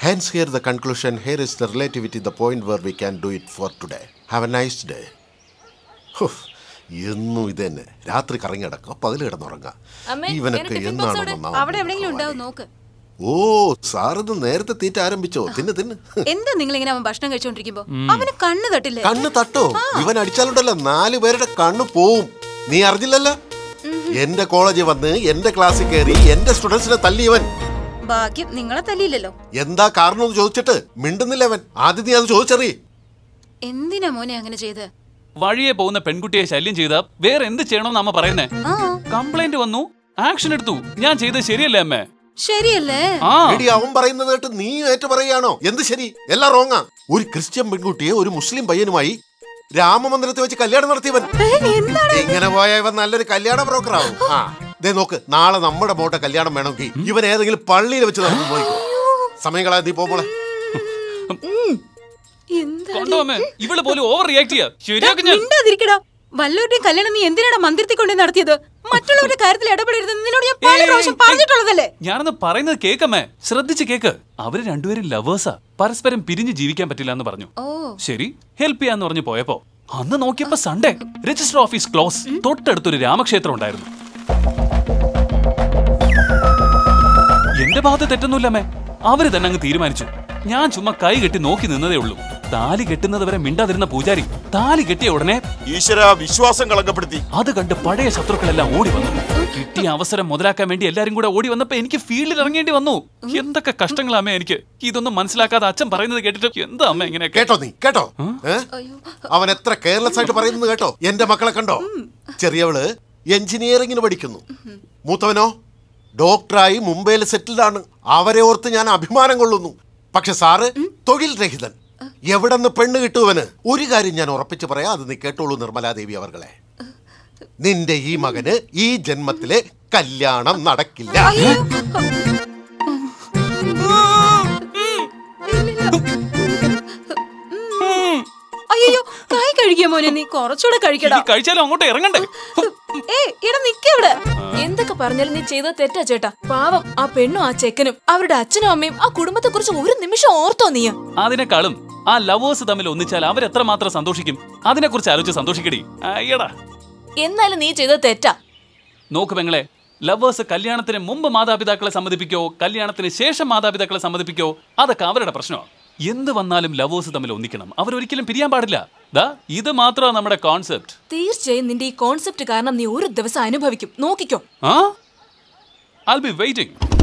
Hence, here the conclusion. Here is the relativity, the point where we can do it for today. Have a nice day. ഹും, എന്നും ഇത് തന്നെ രാത്രി കറങ്ങി കിടക്കുക പകല് കിടന്നുറങ്ങുക അമ്മേ, ഇവനൊക്കെ എനിക്ക് ടിഫിൻ എന്നാണ് ബോക്സ് എവിടെ? നന്നാവുന്നത്? അവിടെ എവിടെയെങ്കിലും ഉണ്ടാവും നോക്ക് ഓ സാറിത് നേരത്തെ തീറ്റ ആരംഭിച്ചോ തിന്ന് തിന്ന് എന്താ നിങ്ങൾ ഇങ്ങനെ അവൻ ഭക്ഷണം കഴിച്ചോണ്ടിരിക്കുമ്പോ അവന് കണ്ണ് തട്ടില്ലേ കണ്ണ് തട്ടോ ഇവൻ അടിച്ചാലുണ്ടല്ലോ നാല് പേരുടെ കണ്ണ് പോവും നീ അറിഞ്ഞില്ലല്ലോ എന്റെ കോളേജിൽ വന്ന് എന്റെ ക്ലാസ്സിൽ കയറി എന്റെ സ്റ്റുഡൻസിനെ തല്ലിയവൻ ഭാഗ്യം നിങ്ങളെ തല്ലിയില്ലല്ലോ എന്താ കാരണം എന്ന് ചോദിച്ചിട്ട് മിണ്ടുന്നില്ല അവൻ ആദ്യം നീ അത് ചോദിച്ചറി എന്തിനാ മോനെ അങ്ങനെ ചെയ്ത് വഴിയെ പോകുന്ന പെൺകുട്ടിയെ ശല്യം ചെയ്ത വേറെ എന്ത് ചെയ്യണമെന്ന് അമ്മ പറയുന്നേ ആ കംപ്ലൈന്റ് വന്നു ആക്ഷൻ എടുത്തു ഞാൻ ചെയ്തത് ശരിയല്ലേ അമ്മേ ശരിയല്ലേ ആ എടി അവൻ പറയുന്നത് കേട്ട് നീ ഏറ്റു പറയാണോ എന്ത് ശരി എല്ലാം റോങ്ങാ ഒരു ക്രിസ്ത്യൻ പെൺകുട്ടിയെ ഒരു മുസ്ലിം പയ്യനുമായി രാമമന്ദിരത്തിൽ വെച്ച് കല്യാണം നടത്തിയവൻ ഏ, എന്താണ് ഇങ്ങനെ പോയ ഇവൻ നല്ലൊരു കല്യാണ ബ്രോക്കർ ആവും ആ ദേ നോക്ക് നാളെ നമ്മുടെ മോട്ടെ കല്യാണം വേണമെങ്കിൽ ഇവൻ ഏതെങ്കിലും പള്ളിയിൽ വെച്ച് നടന്നു പോയി സമയം കളയാ നീ പോളെ എന്താ കണ്ടോ അമ്മേ ഇവള് പോലും ഓവർ റിയാക്ട് ചെയ്യാ ശരിയാക്കും ഞാൻ മിണ്ടാതിരിക്കടാ വല്ലവരുടെയും കല്യാണം നീ എന്തിനാടാ മന്ദിരത്തിൽ കൊണ്ടേ നടത്തിയത് മറ്റുള്ളവരുടെ കാര്യത്തിൽ ഇടപെടരുത് നിന്നോട് ഞാൻ പല ഏയ്, പ്രാവശ്യം ഏയ്, പറഞ്ഞിട്ടുള്ളതല്ലേ ഞാനൊന്ന് പറയുന്നത് കേക്കമ്മേ ശ്രദ്ധിച്ച് കേക്ക് അവര് രണ്ടുപേരും ലവേഴ്സാ പരസ്പരം പിരിഞ്ഞ് ജീവിക്കാൻ പറ്റില്ല എന്ന് പറഞ്ഞു ഓ ശരി ഹെൽപ്പ് ചെയ്യാന്ന് പറഞ്ഞു പോയപ്പോ അന്ന് നോക്കിയപ്പോ സൺഡേ രജിസ്റ്റർ ഓഫീസ് ക്ലോസ് തൊട്ടടുത്തൊരു രാമക്ഷേത്രം ഉണ്ടായിരുന്നു എന്റെ ഭാഗത്ത് തെറ്റൊന്നുമില്ലമ്മേ അവര് തന്നെ അങ്ങ് തീരുമാനിച്ചു ഞാൻ ചുമ്മാ കൈ കെട്ടി നോക്കി നിന്നതേ ഉള്ളൂ താലി കെട്ടുന്നത് വരെ മിണ്ടാതിരുന്ന പൂജാരി താലി കെട്ടിയ ഉടനെ ഈശ്വര വിശ്വാസം കളങ്കപ്പെടുത്തി അത് കണ്ട് പഴയ ശത്രുക്കളെല്ലാം ഓടി വന്നു കിട്ടിയ അവസരം മുതലാക്കാൻ വേണ്ടി എല്ലാരും കൂടെ ഓടി വന്നപ്പോ എനിക്ക് ഫീൽഡിൽ ഇറങ്ങേണ്ടി വന്നു എന്തൊക്കെ കഷ്ടങ്ങളാ അമ്മേ എനിക്ക് ഇതൊന്നും മനസ്സിലാക്കാതെ അച്ഛൻ പറയുന്നത് കേട്ടിട്ട് എന്താ അമ്മ ഇങ്ങനെയൊക്കെ കേട്ടോ നീ കേട്ടോ ഏ? അവൻ എത്ര കെയർലെസ് ആയിട്ട് പറയുന്നത് കേട്ടോ എന്റെ മക്കളെ കണ്ടോ ചെറിയവള് എഞ്ചിനീയറിംഗിന് പഠിക്കുന്നു മൂത്തവനോ ഡോക്ടറായി മുംബൈയിൽ സെറ്റിൽഡ് ആണ് അവരെ ഓർത്ത് ഞാൻ അഭിമാനം കൊള്ളുന്നു പക്ഷെ സാറ് തൊഴിൽ രഹിതൻ എവിടെ നിന്ന് പെണ്ണ് കിട്ടുവന് ഒരു കാര്യം ഞാൻ ഉറപ്പിച്ച് പറയാം അത് നീ കേട്ടോളൂ നിർമ്മലാദേവി അവർകളെ നിന്റെ ഈ മകന് ഈ ജന്മത്തിലെ കല്യാണം നടക്കില്ല അയ്യോ കായ് കഴിക്കുക മോനെ നീ കുറച്ചുകൂടെ കഴിക്കടാ ഈ കഴിച്ചാലും അങ്ങോട്ട് ഇറങ്ങണ്ടേ ഏ ഇടാ നിക്കവിടെ എന്തൊക്കെ പറഞ്ഞാലും നീ ചെയ്തത് തെറ്റാ ചേട്ടാ പാവം ആ പെണ്ണും ആ ചെക്കനും അവരുടെ അച്ഛനും അമ്മയും ആ കുടുംബത്തെ കുറിച്ച് ഒരു നിമിഷം ഓർത്തോ നീ അതിനേക്കാളും ആ ലവേഴ്സ് തമ്മിൽ ഒന്നിച്ചാൽ അവരെത്ര മാത്രം സന്തോഷിക്കും അതിനെക്കുറിച്ച് ആലോചിച്ച് സന്തോഷിക്കടി അയ്യടാ എന്നാലും നീ ചെയ്തത് തെറ്റാ നോക്ക് പെങ്ങളെ ലവേഴ്സ് കല്യാണത്തിന് മുമ്പ് മാതാപിതാക്കളെ സമ്മതിപ്പിക്കോ കല്യാണത്തിന് ശേഷം മാതാപിതാക്കളെ സമ്മതിപ്പിക്കോ അതൊക്കെ അവരുടെ പ്രശ്നമാണ് എന്ത് വന്നാലും ലവേഴ്സ് തമ്മിൽ ഒന്നിക്കണം അവരൊരിക്കലും പിരിയാൻ പാടില്ല ദാ ഇത് മാത്രമാണ് നമ്മുടെ കോൺസെപ്റ്റ് തീർച്ചയായും നിന്റെ ഈ കോൺസെപ്റ്റ് കാരണം നീ ഒരു ദിവസം അനുഭവിക്കും നോക്കിക്കോ ആ ഐ ബി വെയിറ്റിംഗ്